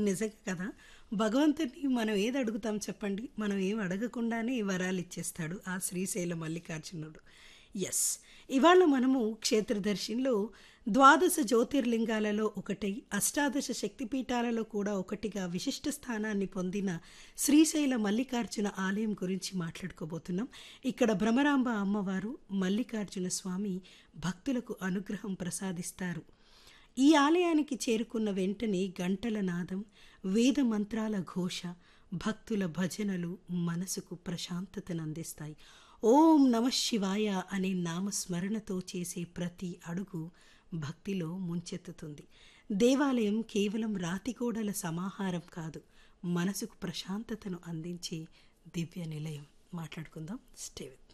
నిజంగా కదా భగవంతుని మనం ఏది అడుగుతాం చెప్పండి మనం ఏం అడగకుండానే ఈ వరాలు ఇచ్చేస్తాడు ఆ శ్రీశైల మల్లికార్జునుడు ఎస్ ఇవాళ మనము క్షేత్రదర్శినిలో ద్వాదశ జ్యోతిర్లింగాలలో ఒకటై అష్టాదశ శక్తిపీఠాలలో కూడా ఒకటిగా విశిష్ట స్థానాన్ని పొందిన శ్రీశైల మల్లికార్జున ఆలయం గురించి మాట్లాడుకోబోతున్నాం ఇక్కడ భ్రమరాంబ అమ్మవారు మల్లికార్జున స్వామి భక్తులకు అనుగ్రహం ప్రసాదిస్తారు ఈ ఆలయానికి చేరుకున్న వెంటనే గంటల నాదం వేద మంత్రాల ఘోష భక్తుల భజనలు మనసుకు ప్రశాంతతను అందిస్తాయి ఓం నమ శివాయ అనే నామస్మరణతో చేసే ప్రతి అడుగు భక్తిలో ముంచెత్తుతుంది దేవాలయం కేవలం రాతిగోడల సమాహారం కాదు మనసుకు ప్రశాంతతను అందించే దివ్య నిలయం మాట్లాడుకుందాం స్టే విత్